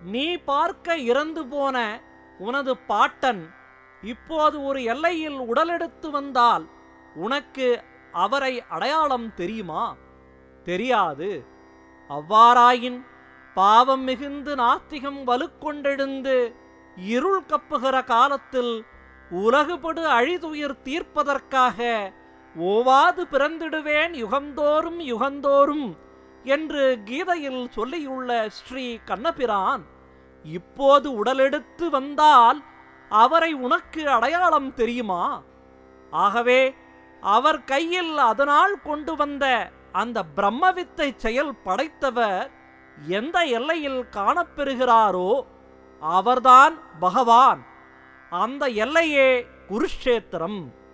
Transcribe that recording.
நீ பார்க்க இறந்து போன உனது பாட்டன் இப்போது ஒரு எல்லையில் உடலெடுத்து வந்தால் உனக்கு அவரை அடையாளம் தெரியுமா தெரியாது அவ்வாறாயின் பாவம் மிகுந்து நாத்திகம் வலுக்கொண்டெழுந்து இருள் கப்புகிற காலத்தில் உலகுபடு அழிதுயிர் தீர்ப்பதற்காக ஓவாது பிறந்திடுவேன் யுகந்தோறும் யுகந்தோறும் என்று கீதையில் சொல்லியுள்ள ஸ்ரீ கண்ணபிரான் இப்போது உடலெடுத்து வந்தால் அவரை உனக்கு அடையாளம் தெரியுமா ஆகவே அவர் கையில் அதனால் கொண்டு வந்த அந்த பிரம்மவித்தை செயல் படைத்தவர் எந்த எல்லையில் காணப்பெறுகிறாரோ அவர்தான் பகவான் அந்த எல்லையே குருஷேத்திரம்